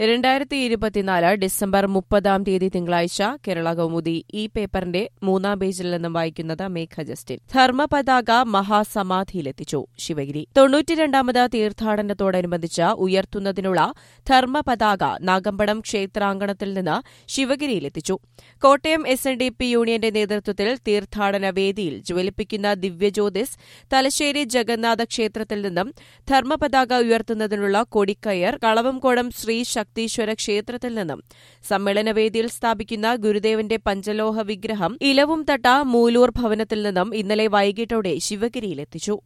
രണ്ടായിരത്തി ഇരുപത്തിനാല് ഡിസംബർ മുപ്പതാം തീയതി തിങ്കളാഴ്ച കേരള കൗമുദി ഈ പേപ്പറിന്റെ മൂന്നാം പേജിൽ നിന്നും വായിക്കുന്നത് മേഘ ജസ്റ്റിൻ ധർമ്മപതാക മഹാസമാധിയിലെത്തിച്ചു ശിവഗിരി തൊണ്ണൂറ്റിരണ്ടാമത് തീർത്ഥാടനത്തോടനുബന്ധിച്ച് ഉയർത്തുന്നതിനുള്ള ധർമ്മപതാക നാഗമ്പടം ക്ഷേത്രാങ്കണത്തിൽ നിന്ന് ശിവഗിരിയിലെത്തിച്ചു Kottayam S N D P യൂണിയന്റെ നേതൃത്വത്തിൽ തീർത്ഥാടന വേദിയിൽ ജ്വലിപ്പിക്കുന്ന ദിവ്യജ്യോതിസ് തലശ്ശേരി ജഗന്നാഥ ക്ഷേത്രത്തിൽ നിന്നും ധർമ്മപതാക ഉയർത്തുന്നതിനുള്ള കൊടിക്കയർ കളവംകോടം ശ്രീ ശക്തീശ്വര ക്ഷേത്രത്തിൽ നിന്നും സമ്മേളനവേദിയിൽ സ്ഥാപിക്കുന്ന ഗുരുദേവന്റെ പഞ്ചലോഹ വിഗ്രഹം ഇലവുംതട്ട മൂലൂർ ഭവനത്തിൽ നിന്നും ഇന്നലെ വൈകിട്ടോടെ ശിവഗിരിയിലെത്തിച്ചു